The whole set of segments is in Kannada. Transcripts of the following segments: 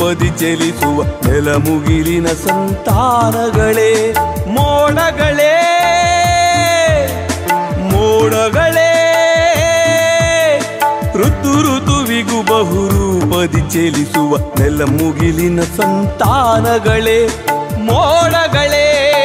ರೂಪದಿ ಚಲಿಸುವ ನೆಲಮುಗಿಲಿನ ಸಂತಾನಗಳೇ ಮೋಡಗಳೇ ಮೋಡಗಳೇ ಋತು ಋತುವಿಗೂ ಬಹುರೂಪದಿ ಚಲಿಸುವ ನೆಲಮುಗಿಲಿನ ಸಂತಾನಗಳೇ ಮೋಡಗಳೇ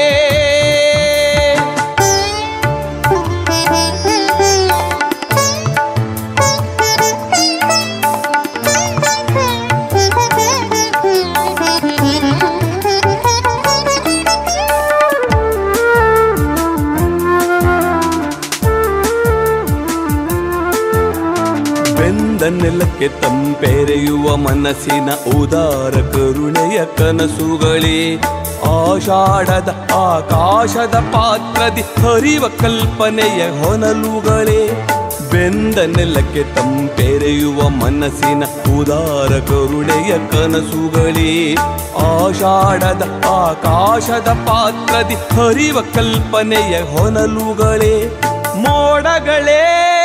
ಬೆಂದ ನೆಲಕ್ಕೆ ತಂಪೆರೆಯುವ ಮನಸ್ಸಿನ ಉದಾರ ಕರುಣೆಯ ಕನಸುಗಳೇ ಆಷಾಢದ ಆಕಾಶದ ಪಾತ್ರದಿ ಹರಿವ ಕಲ್ಪನೆಯ ಹೊನಲುಗಳೇ ಬೆಂದ ನೆಲಕ್ಕೆ ತಂಪೆರೆಯುವ ಮನಸ್ಸಿನ ಉದಾರ ಕರುಣೆಯ ಕನಸುಗಳೇ ಆಷಾಢದ ಆಕಾಶದ ಪಾತ್ರದಿ ಹರಿವ ಕಲ್ಪನೆಯ ಹೊನಲುಗಳೇ ಮೋಡಗಳೇ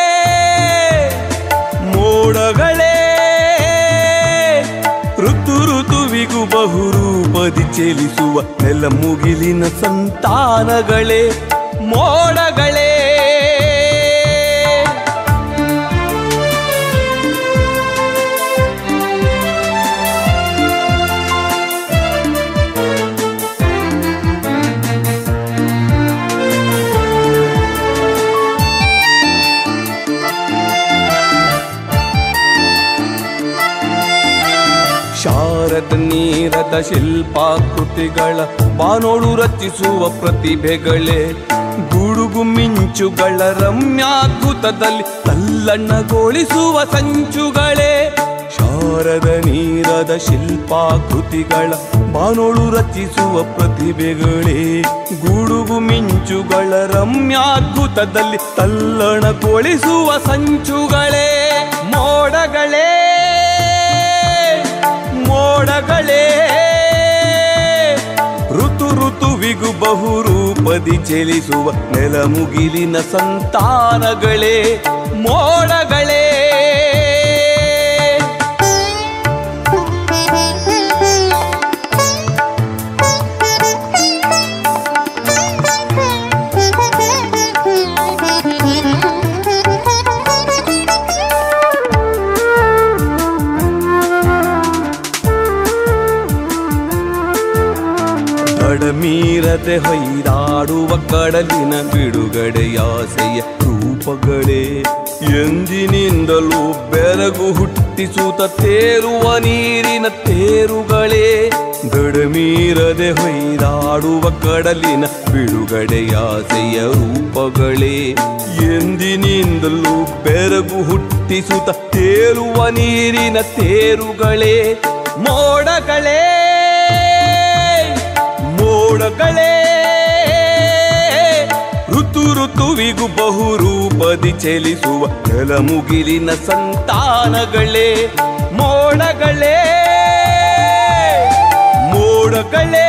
ಮೋಡಗಳೇ ಋತು ಋತುವಿಗೂ ಬಹುರೂಪದಿ ಚಲಿಸುವ ನೆಲಮುಗಿಲಿನ ಸಂತಾನಗಳೇ ಮೋಡಗಳೇ ಶಾರದ ನೀರದ ಶಿಲ್ಪಾಕೃತಿಗಳ ಬಾನೋಳು ರಚಿಸುವ ಪ್ರತಿಭೆಗಳೇ ಗುಡುಗು ಮಿಂಚುಗಳ ರಮ್ಯಾದ್ಭುತದಲ್ಲಿ ತಲ್ಲಣ್ಣಗೊಳಿಸುವ ಸಂಚುಗಳೇ ಶಾರದ ನೀರದ ಶಿಲ್ಪಾಕೃತಿಗಳ ಬಾನೋಳು ರಚಿಸುವ ಪ್ರತಿಭೆಗಳೇ ಗುಡುಗು ಮಿಂಚುಗಳ ರಮ್ಯಾದ್ಭುತದಲ್ಲಿ ತಲ್ಲಣಗೊಳಿಸುವ ಸಂಚುಗಳೇ ಮೋಡಗಳೇ ಮೋಡಗಳೇ ಋತು ಋತುವಿಗೂ ಬಹುರೂಪದಿ ಚಲಿಸುವ ನೆಲಮುಗಿಲಿನ ಸಂತಾನಗಳೇ ಮೋಡಗಳೇ ಕಡಮೀರದೆ ಹೊಯ್ದಾಡುವ ಕಡಲಿನ ಬಿಡುಗಡೆಯಾಸೆಯ ರೂಪಗಳೇ ಎಂದಿನಿಂದಲೂ ಬೆರಗು ಹುಟ್ಟಿಸುತ್ತ ತೇರುವ ನೀರಿನ ತೇರುಗಳೇ ಗಡಮೀರದೆ ಹೊಯ್ದಾಡುವ ಕಡಲಿನ ಬಿಡುಗಡೆಯಾಸೆಯ ರೂಪಗಳೇ ಎಂದಿನಿಂದಲೂ ಬೆರಗು ಹುಟ್ಟಿಸುತ್ತ ತೇರುವ ನೀರಿನ ತೇರುಗಳೇ ಮೋಡಗಳೇ ಮೋಡಗಳೇ ಋತು ಋತುವಿಗೂ ಬಹುರೂಪದಿ ಚಲಿಸುವ ನೆಲಮುಗಿಲಿನ ಸಂತಾನಗಳೇ ಮೋಡಗಳೇ ಮೋಡಗಳೇ